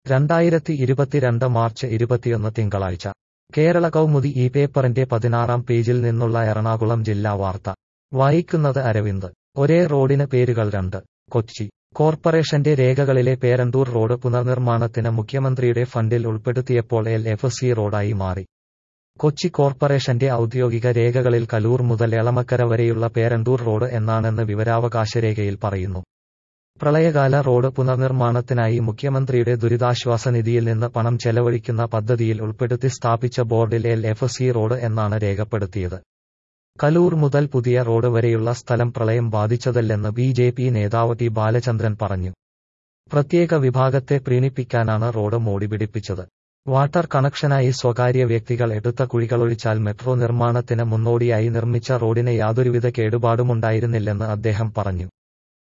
രണ്ടായിരത്തി ഇരുപത്തിരണ്ട് മാർച്ച് ഇരുപത്തിയൊന്ന് തിങ്കളാഴ്ച കേരള കൗമുദി ഈ പേപ്പറിന്റെ പതിനാറാം പേജിൽ നിന്നുള്ള എറണാകുളം ജില്ലാ വാർത്ത വായിക്കുന്നത് അരവിന്ദ് ഒരേ റോഡിന് പേരുകൾ രണ്ട് കൊച്ചി കോർപ്പറേഷന്റെ രേഖകളിലെ പേരണ്ടൂർ റോഡ് പുനർനിർമ്മാണത്തിന് മുഖ്യമന്ത്രിയുടെ ഫണ്ടിൽ ഉൾപ്പെടുത്തിയപ്പോൾ എൽ എഫ് സി റോഡായി മാറി കൊച്ചി കോർപ്പറേഷന്റെ ഔദ്യോഗിക രേഖകളിൽ കലൂർ മുതൽ എളമക്കര വരെയുള്ള പേരണ്ടൂർ റോഡ് എന്നാണെന്ന് വിവരാവകാശ രേഖയിൽ പറയുന്നു പ്രളയകാല റോഡ് പുനർനിർമ്മാണത്തിനായി മുഖ്യമന്ത്രിയുടെ ദുരിതാശ്വാസ നിധിയിൽ നിന്ന് പണം ചെലവഴിക്കുന്ന പദ്ധതിയിൽ ഉൾപ്പെടുത്തി സ്ഥാപിച്ച ബോർഡിൽ എൽ എഫ് സി റോഡ് എന്നാണ് രേഖപ്പെടുത്തിയത് കലൂർ മുതൽ പുതിയ റോഡ് വരെയുള്ള സ്ഥലം പ്രളയം ബാധിച്ചതല്ലെന്ന് ബി ജെ പി നേതാവ് ടി ബാലചന്ദ്രൻ പറഞ്ഞു പ്രത്യേക വിഭാഗത്തെ പ്രീണിപ്പിക്കാനാണ് റോഡ് മോടിപിടിപ്പിച്ചത് വാട്ടർ കണക്ഷനായി സ്വകാര്യ വ്യക്തികൾ എടുത്ത കുഴികളൊഴിച്ചാൽ മെട്രോ നിർമ്മാണത്തിന് മുന്നോടിയായി നിർമ്മിച്ച റോഡിന് യാതൊരുവിധ കേടുപാടുമുണ്ടായിരുന്നില്ലെന്ന് അദ്ദേഹം പറഞ്ഞു